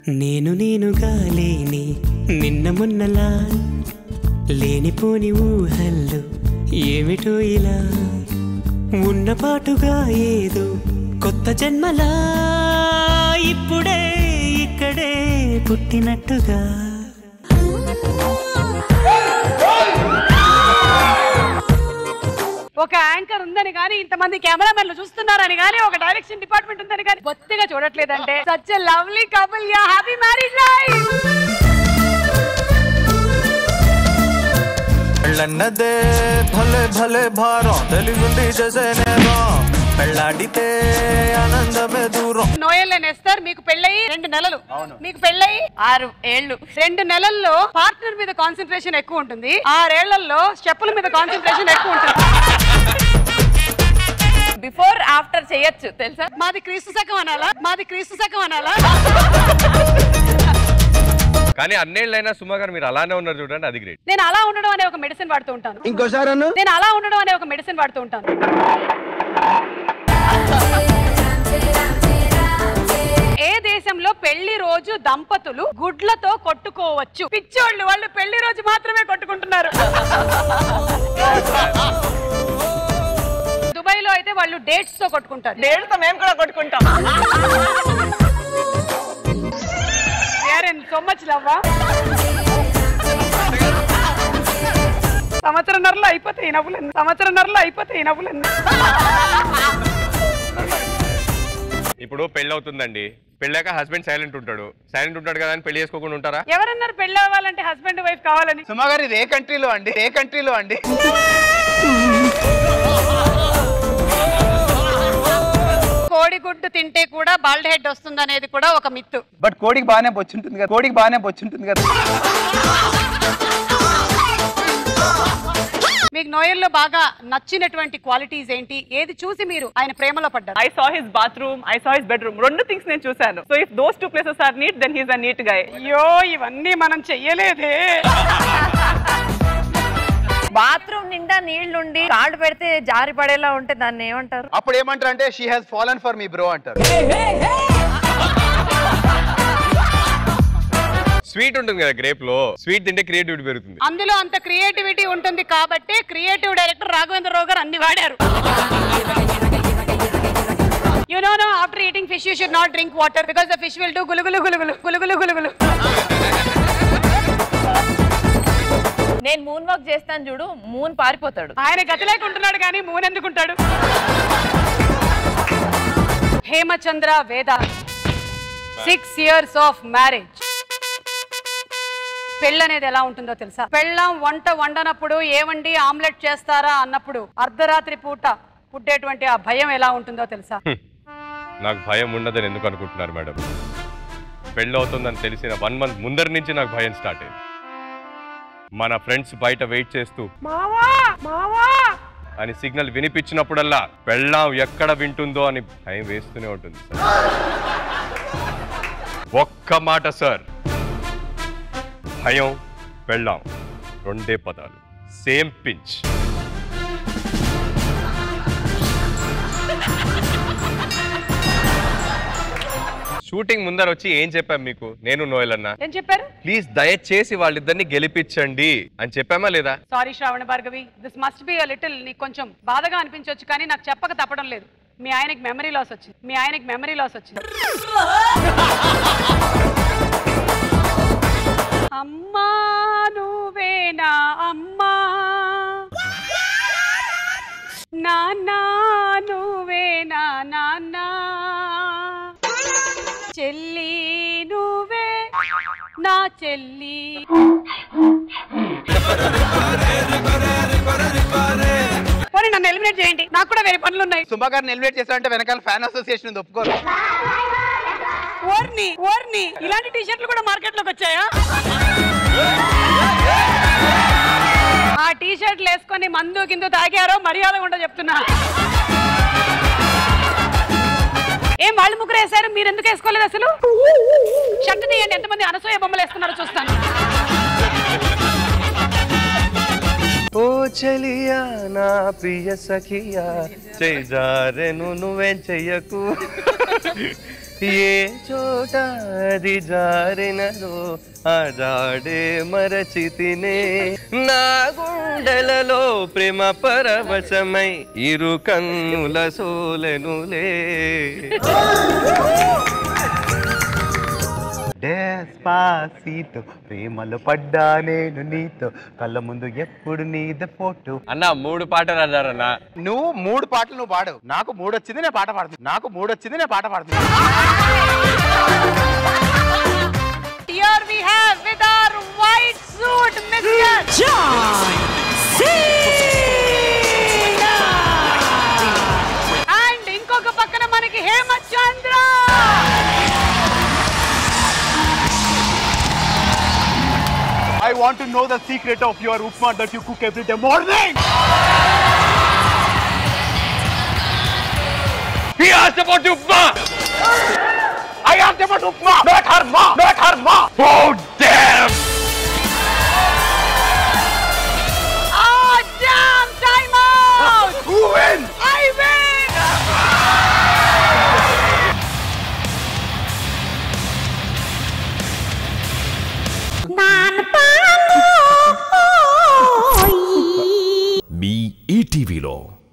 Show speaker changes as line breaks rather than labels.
నేను నేనుగా లేని నిన్న మొన్నలా లేనిపోని ఊహల్లో ఏమిటో ఇలా ఉన్న పాటుగా ఏదో కొత్త జన్మలా ఇప్పుడే ఇక్కడే పుట్టినట్టుగా
ఒక యాంకర్ ఉందని కానీ ఇంతమంది కెమెరామెన్లు చూస్తున్నారని కానీ ఒక డైరెక్షన్ డిపార్ట్మెంట్ ఉందని కానీ బొత్తిగా చూడట్లేదంటే such lovely couple yeah happy marriage life
పెళ్ళన్నదే భలే భలే భారం తెలుగుంది చేసే నేరం పెళ్ళాడితే ఆనందమే దూరం
నోయల్ అండ్ ఎస్తర్ మీకు పెళ్ళయి రెండు నెలలు మీకు పెళ్ళయి ఆరు ఏళ్ళు రెండు నెలల్లో పార్ట్నర్ మీద కాన్సన్ట్రేషన్ ఎక్కువ ఉంటుంది ఆరేళ్లలో స్టెప్పుల మీద కాన్సన్ట్రేషన్ ఎక్కువ ఉంటుంది
బిఫోర్ ఆఫ్టర్ చేయొచ్చు తెలుసా
మాది క్రీస్తు శకం అనాలా మాది క్రీస్తు శకం అనాలా
కానీ అన్నేళ్ళైనా సుమా గారు మీరు అలానే ఉన్నారు చూడండి అది గ్రేట్
నేను అలా ఉండడం అనే ఒక మెడిసిన్ వాడుతూ ఉంటాను
ఇంకోసారి
నేను అలా ఉండడం అనే ఒక మెడిసిన్ వాడుతూ ఉంటాను ఏ దేశంలో పెళ్లి రోజు దంపతులు గుడ్లతో కొట్టుకోవచ్చు పిచ్చోళ్ళు వాళ్ళు పెళ్లి రోజు మాత్రమే కొట్టుకుంటున్నారు దుబాయ్ లో అయితే వాళ్ళు డేట్స్ తో కొట్టుకుంటారు
డేట్ తో మేము కూడా కొట్టుకుంటాం
సో మచ్ లవ్వా సంవత్సరంన్నరలో అయిపోతాయి ఈ నవ్వులన్నీ సంవత్సరంన్నరలో అయిపోతాయి ఈ నవ్వులన్నీ
ఇప్పుడు పెళ్ళి అవుతుందండి పెళ్ళాక హస్బెండ్ సైలెంట్ ఉంటాడు సైలెంట్ ఉంటాడు కదా అని పెళ్లి చేసుకోకుండా ఉంటారా
ఎవరన్నారు పెళ్ళి అవ్వాలంటే హస్బెండ్ వైఫ్ కావాలని
సుమా గారు ఇది ఏ కంట్రీలో అండి ఏ కంట్రీలో అండి
కోడిగుడ్డు తింటే కూడా బాల్డ్ హెడ్ వస్తుంది అనేది కూడా ఒక మిత్తు
బట్ కోడికి బాగానే బొచ్చుంటుంది కదా కోడికి బాగానే బొచ్చుంటుంది కదా
మీకు నోయల్లో బాగా నచ్చినటువంటి క్వాలిటీస్ ఏంటి ఏది చూసి మీరు ఆయన ప్రేమలో పడ్డారు
I saw his bathroom I saw his bedroom రెండు థింగ్స్ నేను చూసాను so if those two places are neat then he's a neat guy
అయ్యో ఇవన్నీ మనం చెయ్యలేదే
బాత్రూమ్ నిండా నీళ్లుండి కాళ్ళు పెడితే జారి పడేలా ఉంటే దాన్ని ఏమంటారు
అప్పుడు ఏమంటారు అంటే she has fallen for me bro అంటారు
స్వీట్ ఉంటుంది కదా గ్రేప్ లో స్వీట్ తింటే క్రియేటివిటీ పెరుగుతుంది
అందులో అంత క్రియేటివిటీ ఉంటుంది కాబట్టి క్రియేటివ్ డైరెక్టర్ రాఘవేంద్ర రావు గారు అన్ని వాడారు you know no after eating fish you should not drink water because the fish will do గులుగులు గులుగులు గులుగులు గులుగులు
నేను మూన్ వాక్ చేస్తాను చూడు మూన్ పారిపోతాడు
ఆయన గతి లేకుంటున్నాడు కానీ మూన్ ఎందుకుంటాడు హేమచంద్ర వేద సిక్స్ ఇయర్స్ ఆఫ్ మ్యారేజ్ పెళ్ళి అనేది ఎలా ఉంటుందో తెలుసా పెళ్ళం వంట వండనప్పుడు ఏవండి ఆమ్లెట్ చేస్తారా అన్నప్పుడు అర్ధరాత్రి పూట పుట్టేటువంటి ఆ భయం ఎలా ఉంటుందో తెలుసా
నాకు భయం ఉండదని ఎందుకు అనుకుంటున్నారు మేడం పెళ్ళి అవుతుందని తెలిసిన వన్ మంత్ ముందర నుంచి నాకు భయం స్టార్ట్ అయింది మన ఫ్రెండ్స్ బయట వెయిట్ చేస్తూ
మావా మావా
అని సిగ్నల్ వినిపించినప్పుడల్లా పెళ్ళాం ఎక్కడ వింటుందో అని భయం వేస్తూనే ఉంటుంది సార్ ఒక్క మాట సార్ భయం పెళ్ళాం రెండే పదాలు సేమ్ పించ్ షూటింగ్ ముందర వచ్చి ఏం చెప్పాం మీకు నేను నోయల్ అన్న
ఏం చెప్పారు
ప్లీజ్ దయచేసి వాళ్ళిద్దరిని గెలిపించండి అని చెప్పామా లేదా
sorry Shravana Bhargavi this must be a little నీకు కొంచెం బాధగా అనిపించవచ్చు కానీ నాకు చెప్పక తప్పడం లేదు మీ ఆయనకి మెమరీ లాస్ వచ్చింది మీ ఆయనకి మెమరీ లాస్ వచ్చింది అమ్మా నువ్వేనా అమ్మా నాన్న నువ్వేనా నాన్న చెల్లి నువ్వే నా చెల్లి పోనీ నన్ను ఎలిమినేట్ చేయండి నాకు కూడా వేరే పనులు ఉన్నాయి
సుమా గారిని ఎలివేట్ చేశారంటే వెనకాల ఫ్యాన్ అసోసియేషన్ ఉంది ఒప్పుకోరు
ఓర్ని ఓర్ని ఇలాంటి టీ షర్ట్లు కూడా మార్కెట్ లోకి వచ్చాయా ఆ టీ షర్ట్లు వేసుకొని మందు కింద తాగారో మర్యాద ఉండ చెప్తున్నా ఏం వాళ్ళు ముగ్గురు వేశారు మీరు ఎందుకు వేసుకోలేదు అసలు షర్ట్ తీయండి ఎంతమంది అనసూయ బొమ్మలు వేస్తున్నారో చూస్తాను
ఓ చెలియా నా ప్రియ సఖియా చేజారెను నువ్వేం చెయ్యకు ఏ చోట అది జారినదో ఆ జాడే మరచితినే నా గుండెలలో ప్రేమ పరవశమై ఇరు కన్నుల సోలెనులే
డెస్పాసీతో ప్రేమలో పడ్డా నేను నీతో కళ్ళ ముందు ఎప్పుడు నీద ఫోటో
అన్న మూడు పాటలు అన్నారన్న
నువ్వు మూడు పాటలు నువ్వు పాడవు నాకు మూడు వచ్చింది నేను పాట పాడుతుంది నాకు మూడు వచ్చింది నేను పాట పాడుతుంది
Here we have with our white suit, Mr. John And ఇంకొక పక్కన మనకి Hemachandra
I want to know the secret of your upma that you cook every day morning
He asked about Upma!
I asked about upma not her ma not her ma
Oh damn!
Oh, damn! Time out!
Who wins
I win!
మీ ఈటీవీలో